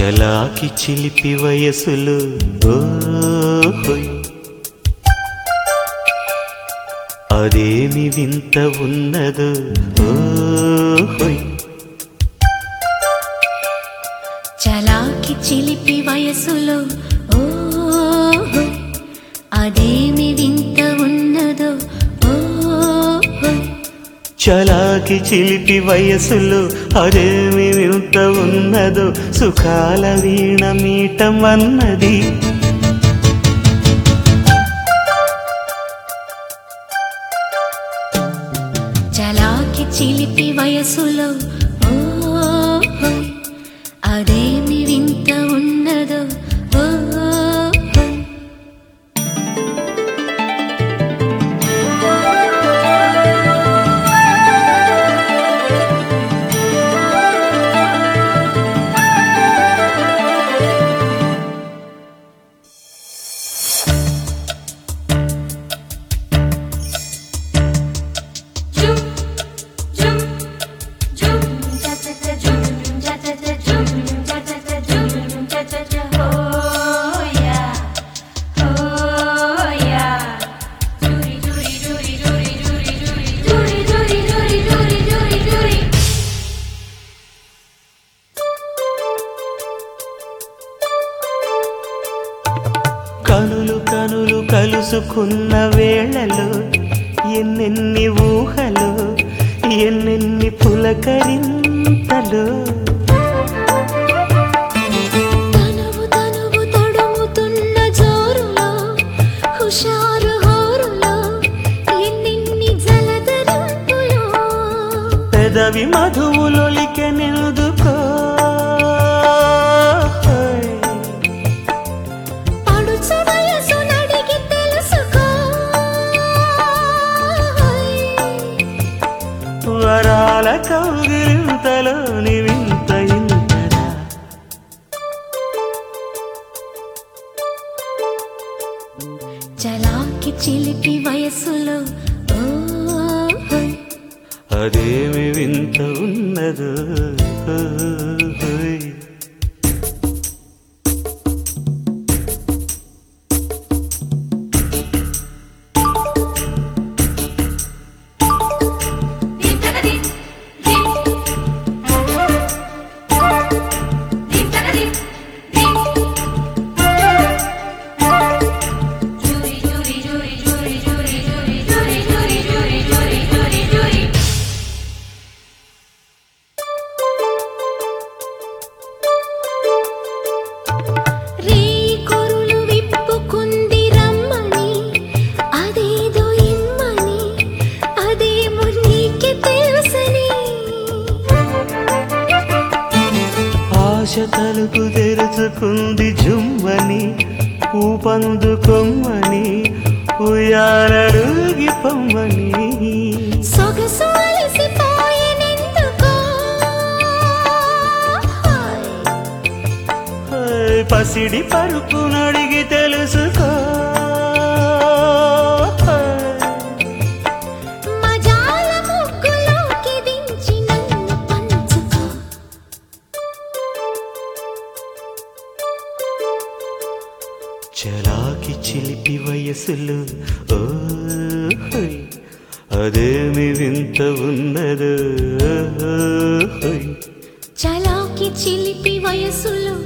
చలాకి చిలిపి వయసులు ఓహోయ్ అదేమి వింత ఉన్నదో ఓహోయ్ చలాకి చిలిపి వయసులో ఓహో అదేమి వింత ఉన్నదో ఓహో చలాకి చిలిపి వయసులు అదేమి వింత ఉన్నదో సుఖాల వీణ మీటం అన్నది చలాకి చిలిపి వయసులో ఓహో అదేమి వింత ఉన్నదో ఓహో Jum, jum, jum, cha cha cha, jum, cha cha cha, jum, cha cha cha, jum, cha cha cha. Oh yeah, oh yeah. Juri, juri, juri, juri, juri, juri, juri, juri, juri, juri, juri, juri. కనులు కనులు కలుసుకున్న వేళలో ఎన్నెన్ని ఊహలు ఎన్నెన్ని పులకరింతలు తనువు తనువు తడుముతున్న జోరులో హుషారు హోరులో ఎన్నెన్ని జలధరింపులో పెదవి మధువులొలికె నిలుదుకో పడుచు వయసు నడిగి తెలుసుకో వరాల కౌగిలింతలోని వింత ఇంతరా చలాకి చిలిపి వయసులో ఓహోయ్ అదేమి వింత ఉన్నదో ఓహోయ్. Dim taka dim, dim. Dim taka dim, dim. Juri, juri, juri, juri, juri, juri, juri, juri, juri, juri, juri, juri. రీ కొరులు విప్పుకుంది రమ్మని అదేదో ఇమ్మని అదేమో నీకే తెలుసని ఆశ తలుపు తెరుచుకుంది జుమ్మని ఊపందుకొమ్మని ఉయ్యాలడుగి పొమ్మని సొగసు అలసిపోయేనెందుకో ఓయ్, పసిడి పరుపు నడిగి తెలుసుకో మజాల ముగ్గులోకి దించి నన్ను పంచుకో చలాకి చిలిపి వయసులు ఓహోయ్ అదేమి వింత ఉన్నదో ఓహోయ్ చలాకి చిలిపి వయసులో